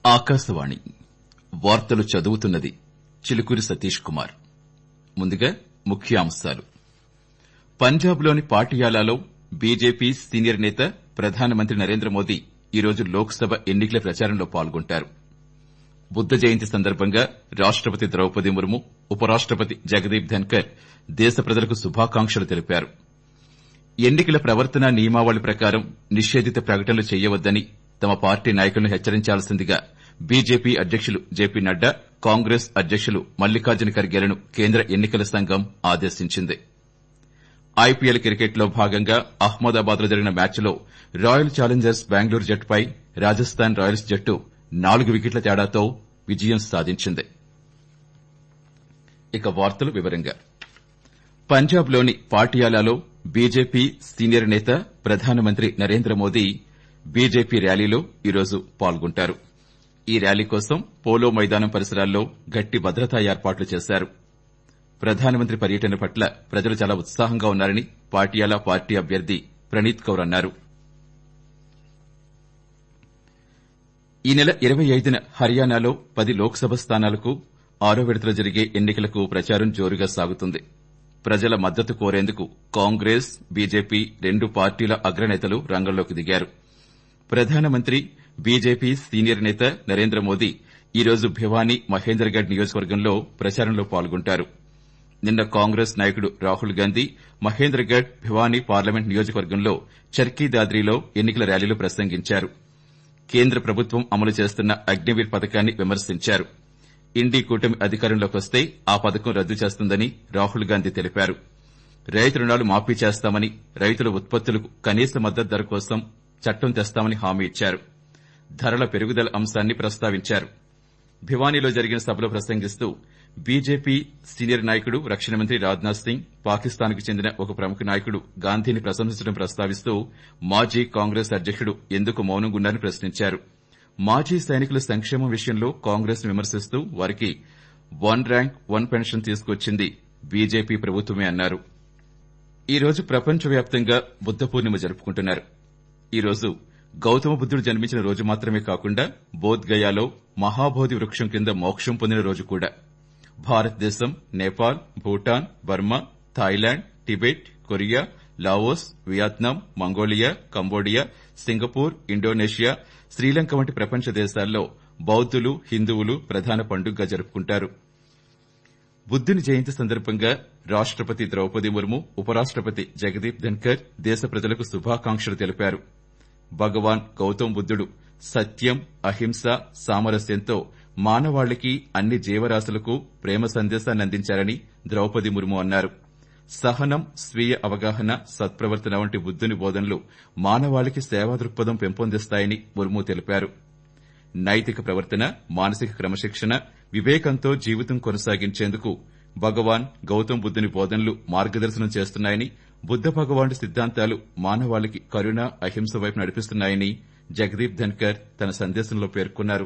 ఆకాశవాణి వార్తలు చదువుతున్నది చిలుకూరి సతీష్ కుమార్ ముందుగా ముఖ్యాంశాలు పంజాబ్లోని పాటియాలాలో బీజేపీ సీనియర్ నేత ప్రధానమంత్రి నరేంద్ర మోదీ ఈరోజు లోక్సభ ఎన్నికల ప్రచారంలో పాల్గొంటారు బుద్ద జయంతి సందర్భంగా రాష్టపతి ద్రౌపది ముర్ము ఉపరాష్టపతి జగదీప్ ధన్కర్ దేశ ప్రజలకు శుభాకాంక్షలు తెలిపారు ఎన్నికల ప్రవర్తన నియమావళి ప్రకారం నిషేధిత ప్రకటనలు చేయవద్దని తమ పార్టీ నాయకులను హెచ్చరించాల్సిందిగా బీజేపీ అధ్యకులు జేపీ నడ్డా కాంగ్రెస్ అధ్యకులు మల్లికార్జున ఖర్గేలను కేంద్ర ఎన్నికల సంఘం ఆదేశించింది ఐపీఎల్ క్రికెట్లో భాగంగా అహ్మదాబాద్లో జరిగిన మ్యాచ్లో రాయల్ ఛాలెంజర్స్ బెంగళూరు జట్టుపై రాజస్థాన్ రాయల్స్ జట్టు నాలుగు వికెట్ల తేడాతో విజయం సాధించింది పంజాబ్లోని పాటియాలాలో బీజేపీ సీనియర్ నేత ప్రధానమంత్రి నరేంద్ర మోదీ బీజేపీ ర్యాలీలో ఈరోజు పాల్గొంటారు ఈ ర్యాలీ కోసం పోలో మైదానం పరిసరాల్లో గట్టి భద్రతా ఏర్పాట్లు చేశారు ప్రధానమంత్రి పర్యటన పట్ల ప్రజలు చాలా ఉత్సాహంగా ఉన్నారని పాటియాలా పార్టీ అభ్యర్థి ప్రణీత్ కౌర్ అన్నారు ఈ నెల ఇరవై ఐదున హర్యానాలో పది లోక్సభ స్థానాలకు ఆరో విడతలో జరిగే ఎన్నికలకు ప్రచారం జోరుగా సాగుతుంది ప్రజల మద్దతు కోరేందుకు కాంగ్రెస్ బీజేపీ రెండు పార్టీల అగ్రనేతలు రంగంలోకి దిగారు ప్రధానమంత్రి బీజేపీ సీనియర్ నేత నరేంద్ర మోదీ ఈరోజు భివానీ మహేందర్గఢ్ నియోజకవర్గంలో ప్రచారంలో పాల్గొంటారు నిన్న కాంగ్రెస్ నాయకుడు రాహుల్ గాంధీ మహేంద్రగఢ్ భివానీ పార్లమెంట్ నియోజకవర్గంలో చర్కీ దాద్రీలో ఎన్నికల ర్యాలీలో ప్రసంగించారు కేంద్ర ప్రభుత్వం అమలు చేస్తున్న అగ్నివీర్ పథకాన్ని విమర్శించారు ఇండీ కూటమి అధికారంలోకి వస్తే ఆ పథకం రద్దు చేస్తుందని రాహుల్ గాంధీ తెలిపారు రైతు రుణాలు మాఫీ చేస్తామని రైతుల ఉత్పత్తులకు కనీస మద్దతు ధర కోసం చట్టం తెస్తామని హామీ ఇచ్చారు ధరల పెరుగుదల అంశాన్ని ప్రస్తావించారు భివానీలో జరిగిన సభలో ప్రసంగిస్తూ బీజేపీ సీనియర్ నాయకుడు రక్షణ మంత్రి రాజ్నాథ్ సింగ్ పాకిస్తాన్కు చెందిన ఒక ప్రముఖ నాయకుడు గాంధీని ప్రశంసించడం ప్రస్తావిస్తూ మాజీ కాంగ్రెస్ అధ్యకుడు ఎందుకు మౌనంగున్నారని ప్రశ్నించారు మాజీ సైనికుల సంక్షేమం విషయంలో కాంగ్రెస్ ను విమర్శిస్తూ వారికి వన్ ర్యాంక్ వన్ పెన్షన్ తీసుకొచ్చింది బీజేపీ ప్రభుత్వమే అన్నారు ఈ రోజు ప్రపంచవ్యాప్తంగా బుద్ద పూర్ణిమ జరుపుకుంటున్నారు ఈ రోజు గౌతమ బుద్దుడు జన్మించిన రోజు మాత్రమే కాకుండా బోధ్గయాలో మహాబోధి వృక్షం కింద మోక్షం పొందిన రోజు కూడా భారతదేశం Nepal Bhutan Burma Thailand Tibet Korea Laos Vietnam Mongolia Cambodia Singapore Indonesia Sri Lanka వంటి ప్రపంచ దేశాల్లో బౌద్దులు హిందువులు ప్రధాన పండుగగా జరుపుకుంటారు బుద్దుని జయంతి సందర్భంగా రాష్టపతి ద్రౌపది ముర్ము ఉపరాష్టపతి జగదీప్ ధన్కర్ దేశ ప్రజలకు శుభాకాంక్షలు తెలిపారు భగవాన్ గౌతమ్ బుద్దుడు సత్యం అహింస సామరస్యంతో మానవాళికి అన్ని జీవరాశులకు ప్రేమ సందేశాన్ని అందించారని ద్రౌపది ముర్ము అన్నారు సహనం స్వీయ అవగాహన సత్ప్రవర్తన వంటి బుద్దుని బోధనలు మానవాళికి సేవా దృక్పథం పెంపొందిస్తాయని ముర్ము తెలిపారు నైతిక ప్రవర్తన మానసిక క్రమశిక్షణ వివేకంతో జీవితం కొనసాగించేందుకు భగవాన్ గౌతమ్ బుద్దుని బోధనలు మార్గదర్శనం చేస్తున్నాయని బుద్ద భగవానుడి సిద్దాంతాలు మానవాళికి కరుణ అహింస వైపు నడిపిస్తున్నాయని జగదీప్ ధన్కర్ తన సందేశంలో పేర్కొన్నారు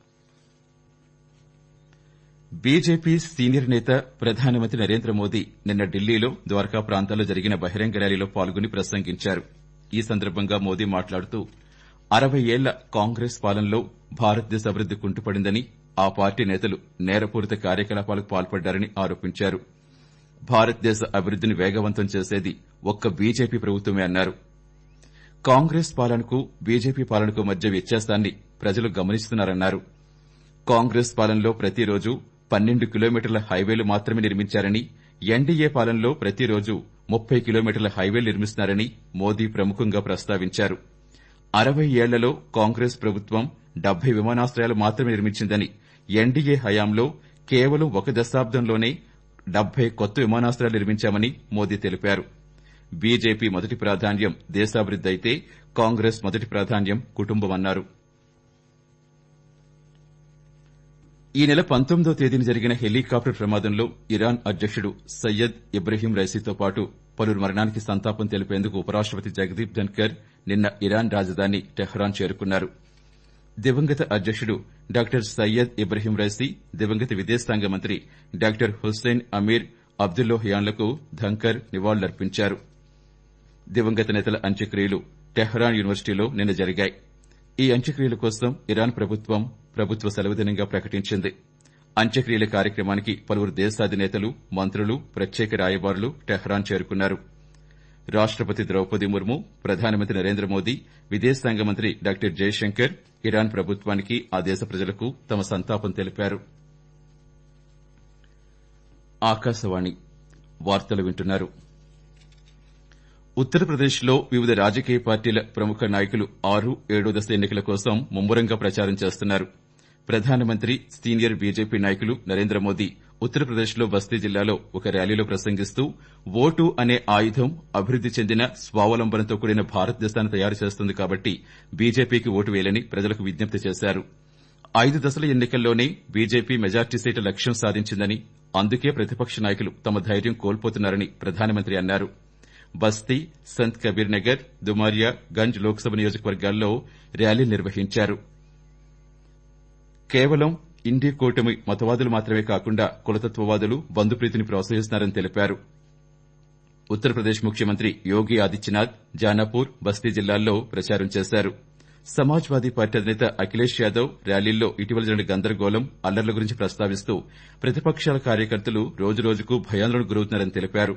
బీజేపీ సీనియర్ నేత ప్రధానమంత్రి నరేంద్ర మోదీ నిన్న ఢిల్లీలో ద్వారకా ప్రాంతాల్లో జరిగిన బహిరంగ ర్యాలీలో పాల్గొని ప్రసంగించారు ఈ సందర్భంగా మోదీ మాట్లాడుతూ అరవై ఏళ్ల కాంగ్రెస్ పాలనలో భారతదేశ అభివృద్ది కుంటుపడిందని ఆ పార్టీ నేతలు నేరపూరిత కార్యకలాపాలకు పాల్పడ్డారని ఆరోపించారు భారతదేశ అభివృద్దిని వేగవంతం చేసేది ఒక్క బీజేపీ ప్రభుత్వమే అన్నారు కాంగ్రెస్ పాలనకు బీజేపీ పాలనకు మధ్య వ్యత్యాసాన్ని ప్రజలు గమనిస్తున్నారన్నారు కాంగ్రెస్ పాలనలో ప్రతిరోజు పన్నెండు కిలోమీటర్ల హైవేలు మాత్రమే నిర్మించారని ఎన్డీఏ పాలనలో ప్రతిరోజు ముప్పై కిలోమీటర్ల హైవేలు నిర్మిస్తున్నారని మోదీ ప్రముఖంగా ప్రస్తావించారు అరవై ఏళ్లలో కాంగ్రెస్ ప్రభుత్వం డెబ్బై విమానాశ్రయాలు మాత్రమే నిర్మించిందని ఎన్డీఏ హయాంలో కేవలం ఒక దశాబ్దంలోనే డెబ్బై కొత్త విమానాశ్రయాలు నిర్మించామని మోదీ తెలిపారు బీజేపీ మొదటి ప్రాధాన్యం దేశాభివృద్ది అయితే కాంగ్రెస్ మొదటి ప్రాధాన్యం కుటుంబమన్నారు ఈ నెల పంతొమ్మిదో తేదీన జరిగిన హెలికాప్టర్ ప్రమాదంలో ఇరాన్ అధ్యకుడు సయ్యద్ ఇబ్రహీం రైసీతో పాటు పలువురు మరణానికి సంతాపం తెలిపేందుకు ఉపరాష్టపతి జగదీప్ ధన్కర్ నిన్న ఇరాన్ రాజధాని టెహ్రాన్ చేరుకున్నారు దివంగత అధ్యకుడు డాక్టర్ సయ్యద్ ఇబ్రహీం రైసీ దివంగత విదేశాంగ మంత్రి డాక్టర్ హుస్సేన్ అమీర్ అబ్దుల్లోహియాన్లకు ధన్కర్ నివాళులర్పించారు దివంగత నేతల అంత్యక్రియలు టెహ్రాన్ యూనివర్సిటీలో నిన్న జరిగాయి ఈ అంత్యక్రియల కోసం ఇరాన్ ప్రభుత్వం ప్రభుత్వ సెలవుదినంగా ప్రకటించింది అంత్యక్రియల కార్యక్రమానికి పలువురు దేశాధినేతలు మంత్రులు ప్రత్యేక రాయబారులు టెహ్రాన్ చేరుకున్నారు రాష్టపతి ద్రౌపది ముర్ము ప్రధానమంత్రి నరేంద్ర మోదీ విదేశాంగ మంత్రి డాక్టర్ జయశంకర్ ఇరాన్ ప్రభుత్వానికి ఆ దేశ ప్రజలకు తమ సంతాపం తెలిపారు ఆకాశవాణి వార్తలు వింటున్నారు ఉత్తరప్రదేశ్లో వివిధ రాజకీయ పార్టీల ప్రముఖ నాయకులు ఆరు ఏడో దశ ఎన్నికల కోసం ముమ్మరంగా ప్రచారం చేస్తున్నారు ప్రధానమంత్రి సీనియర్ బీజేపీ నాయకులు నరేంద్ర మోదీ ఉత్తరప్రదేశ్లో బస్తీ జిల్లాలో ఒక ర్యాలీలో ప్రసంగిస్తూ ఓటు అనే ఆయుధం అభివృద్ది చెందిన స్వావలంబనతో కూడిన భారతదేశాన్ని తయారు చేస్తుంది కాబట్టి బీజేపీకి ఓటు వేయాలని ప్రజలకు విజ్ఞప్తి చేశారు ఐదు దశల ఎన్నికల్లోనే బీజేపీ మెజార్టీ సీట్ల లక్ష్యం సాధించిందని అందుకే ప్రతిపక్ష నాయకులు తమ ధైర్యం కోల్పోతున్నారని ప్రధానమంత్రి అన్నారు బస్తీ సంత్ కబీర్ నగర్ దుమారియా గంజ్ లోక్సభ నియోజకవర్గాల్లో ర్యాలీలు నిర్వహించారు కేవలం ఇండి కూటమి మతవాదులు మాత్రమే కాకుండా కులతత్వవాదులు బంధుప్రీతిని ప్రోత్సహిస్తున్నారని తెలిపారు ఉత్తరప్రదేశ్ ముఖ్యమంత్రి యోగి ఆదిత్యనాథ్ జానాపూర్ బస్తీ జిల్లాల్లో ప్రచారం చేశారు సమాజ్వాదీ పార్టీ అధినేత అఖిలేష్ యాదవ్ ర్యాలీల్లో ఇటీవల జరిగిన గందరగోళం అల్లర్ల గురించి ప్రస్తావిస్తూ ప్రతిపక్షాల కార్యకర్తలు రోజురోజుకు భయాందోళనకు గురవుతున్నారని తెలిపారు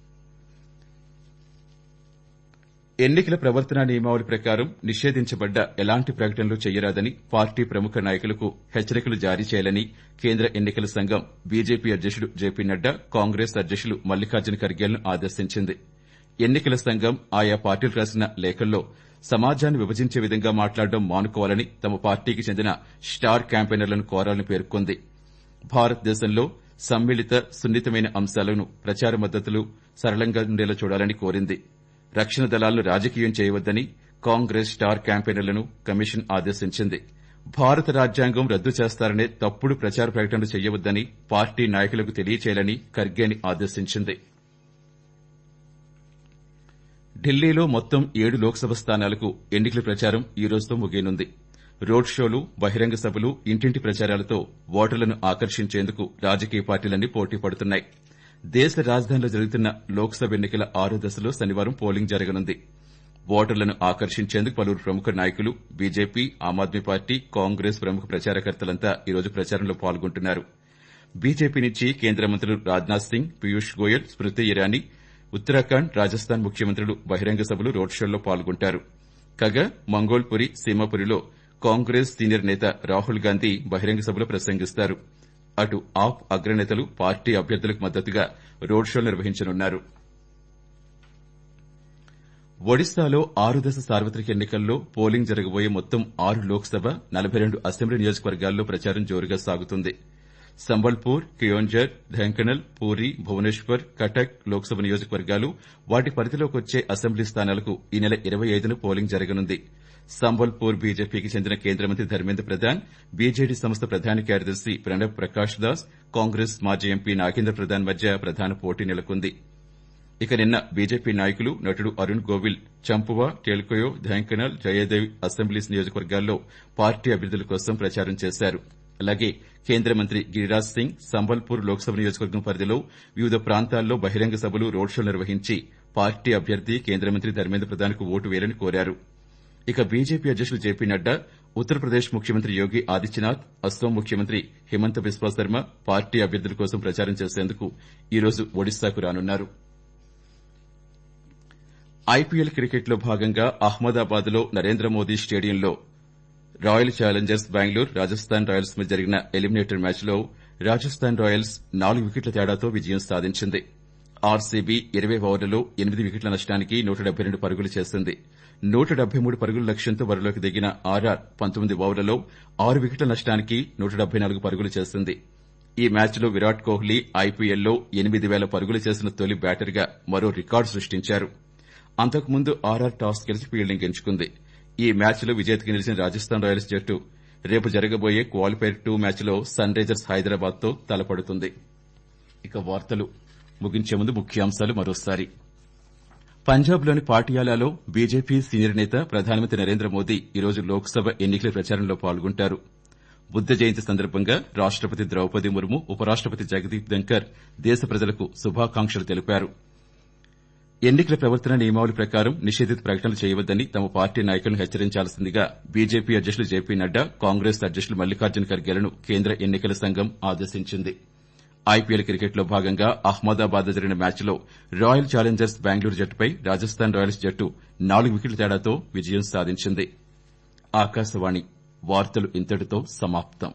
ఎన్నికల ప్రవర్తనా నియమావళి ప్రకారం నిషేధించబడ్డ ఎలాంటి ప్రకటనలు చేయరాదని పార్టీ ప్రముఖ నాయకులకు హెచ్చరికలు జారీ చేయాలని కేంద్ర ఎన్నికల సంఘం బీజేపీ అధ్యకుడు జేపీ నడ్డా కాంగ్రెస్ అధ్యకులు మల్లికార్జున ఖర్గేలను ఆదేశించింది ఎన్నికల సంఘం ఆయా పార్టీలు రాసిన లేఖల్లో సమాజాన్ని విభజించే విధంగా మాట్లాడడం మానుకోవాలని తమ పార్టీకి చెందిన స్టార్ క్యాంపెయినర్లను కోరాలని పేర్కొంది భారతదేశంలో సమ్మిళిత సున్నితమైన అంశాలను ప్రచార మద్దతులు సరళంగా ఉండేలా చూడాలని కోరింది రక్షణ దళాలను రాజకీయం చేయవద్దని కాంగ్రెస్ స్టార్ క్యాంపెయినర్లను కమిషన్ ఆదేశించింది భారత రాజ్యాంగం రద్దు చేస్తారనే తప్పుడు ప్రచార ప్రకటనలు చేయవద్దని పార్టీ నాయకులకు తెలియచేయాలని ఖర్గేని ఆదేశించింది ఢిల్లీలో మొత్తం ఏడు లోక్సభ స్థానాలకు ఎన్నికల ప్రచారం ఈ రోజుతో ముగియనుంది రోడ్ షోలు బహిరంగ సభలు ఇంటింటి ప్రచారాలతో ఓటర్లను ఆకర్షించేందుకు రాజకీయ పార్టీలన్నీ పోటీ పడుతున్నాయి దేశ రాజధానిలో జరుగుతున్న లోక్సభ ఎన్నికల ఆరో దశలో శనివారం పోలింగ్ జరగనుంది ఓటర్లను ఆకర్షించేందుకు పలువురు ప్రముఖ నాయకులు BJP Aam Aadmi party Congress ప్రముఖ ప్రచారకర్తలంతా ఈరోజు ప్రచారంలో పాల్గొంటున్నారు బీజేపీ నుంచి కేంద్ర మంత్రులు రాజ్నాథ్ సింగ్ పీయూష్ గోయల్ స్మృతి ఇరానీ ఉత్తరాఖండ్ రాజస్థాన్ ముఖ్యమంత్రులు బహిరంగ సభలు రోడ్ షోల్లో పాల్గొంటారు కాగా మంగోల్పురి సీమాపురిలో కాంగ్రెస్ సీనియర్ నేత రాహుల్ గాంధీ బహిరంగ సభలో ప్రసంగిస్తారు అటు ఆప్ అగ్రనేతలు పార్టీ అభ్యర్థులకు మద్దతుగా రోడ్ షోలు నిర్వహించనున్నారు ఒడిశాలో ఆరు దశ సార్వత్రిక ఎన్నికల్లో పోలింగ్ జరగబోయే మొత్తం ఆరు లోక్సభ నలబై రెండు అసెంబ్లీ నియోజకవర్గాల్లో ప్రచారం జోరుగా సాగుతుంది సంబల్పూర్ కియోంఝర్ ఢెంకనల్ పూరి భువనేశ్వర్ కటక్ లోక్సభ నియోజకవర్గాలు వాటి పరిధిలోకి వచ్చే అసెంబ్లీ స్థానాలకు ఈ నెల ఇరవై ఐదున పోలింగ్ జరగనుంది సంబల్పూర్ బీజేపీకి చెందిన కేంద్ర మంత్రి ధర్మేంద్ర ప్రధాన్ బీజేడీ సంస్థ ప్రధాన కార్యదర్శి ప్రణబ్ ప్రకాష్ దాస్ కాంగ్రెస్ మాజీ ఎంపీ నాగేంద్ర ప్రధాన్ మధ్య ప్రధాన పోటీ నెలకొంది ఇక నిన్న బీజేపీ నాయకులు నటుడు అరుణ్ గోవిల్ చంపువా టేల్కోయో ధెంకనల్ జయదేవ్ అసెంబ్లీ నియోజకవర్గాల్లో పార్టీ అభ్యర్థుల కోసం ప్రచారం చేశారు అలాగే కేంద్ర మంత్రి గిరిరాజ్ సింగ్ సంబల్పూర్ లోక్సభ నియోజకవర్గం పరిధిలో వివిధ ప్రాంతాల్లో బహిరంగ సభలు రోడ్ షోలు నిర్వహించి పార్టీ అభ్యర్థి కేంద్ర మంత్రి ధర్మేంద్ర ప్రధాన్కు ఓటు వేయాలని కోరారు ఇక బీజేపీ అధ్యకుడు జేపీ నడ్డా ఉత్తరప్రదేశ్ ముఖ్యమంత్రి యోగి ఆదిత్యనాథ్ అస్సోం ముఖ్యమంత్రి హిమంత బిస్వా శర్మ పార్టీ అభ్యర్థుల కోసం ప్రచారం చేసేందుకు ఈ రోజు ఒడిశాకు రానున్నారు ఐపీఎల్ క్రికెట్లో భాగంగా అహ్మదాబాద్లో నరేంద్ర మోదీ స్టేడియంలో Royal Challengers Bengaluru Rajasthan Royals మధ్య జరిగిన ఎలిమినేటర్ మ్యాచ్లో రాజస్థాన్ రాయల్స్ నాలుగు వికెట్ల తేడాతో విజయం సాధించింది ఆర్సీబీ ఇరవై ఓవర్లలో ఎనిమిది వికెట్ల నష్టానికి నూట డెబ్బై రెండు పరుగులు చేసింది నూట డెబ్బై మూడు పరుగుల లక్ష్యంతో బరిలోకి దిగిన ఆర్ఆర్ పంతొమ్మిది ఓవర్లలో ఆరు వికెట్ల నష్టానికి నూట డెబ్బై నాలుగు పరుగులు చేసింది ఈ మ్యాచ్లో విరాట్ కోహ్లీ ఐపీఎల్లో ఎనిమిది వేల పరుగులు చేసిన తొలి బ్యాటర్గా మరో రికార్డు సృష్టించారు అంతకుముందు ఆర్ఆర్ టాస్ గెలిచి ఫీల్డింగ్ ఎంచుకుంది ఈ మ్యాచ్లో విజేతగా నిలిచిన రాజస్థాన్ రాయల్స్ జట్టు రేపు జరగబోయే క్వాలిఫైర్ టూ మ్యాచ్లో సన్ రైజర్స్ హైదరాబాద్తో తలపడుతుంది ఇక వార్తలు ముగించే ముందు ముఖ్యాంశాలు మరోసారి పంజాబ్లోని పాటియాలాలో బీజేపీ సీనియర్ నేత ప్రధానమంత్రి నరేంద్ర మోదీ ఈరోజు లోక్సభ ఎన్నికల ప్రచారంలో పాల్గొంటారు బుద్ద జయంతి సందర్భంగా రాష్టపతి ద్రౌపది ముర్ము ఉపరాష్టపతి జగదీప్ ధంకర్ దేశ ప్రజలకు శుభాకాంక్షలు తెలిపారు ఎన్నికల ప్రవర్తన నియమావళి ప్రకారం నిషేధిత ప్రకటనలు చేయవద్దని తమ పార్టీ నాయకులను హెచ్చరించాల్సిందిగా బీజేపీ అధ్యకులు జేపీ నడ్డా కాంగ్రెస్ అధ్యకులు మల్లికార్జున ఖర్గేలను కేంద్ర ఎన్నికల సంఘం ఆదేశించింది ఐపీఎల్ క్రికెట్లో భాగంగా అహ్మదాబాద్ లో జరిగిన మ్యాచ్లో రాయల్ ఛాలెంజర్స్ బెంగళూరు జట్టుపై రాజస్థాన్ రాయల్స్ జట్టు నాలుగు వికెట్ల తేడాతో విజయం సాధించింది ఆకాశవాణి వార్తలు ఇంతటితో సమాప్తం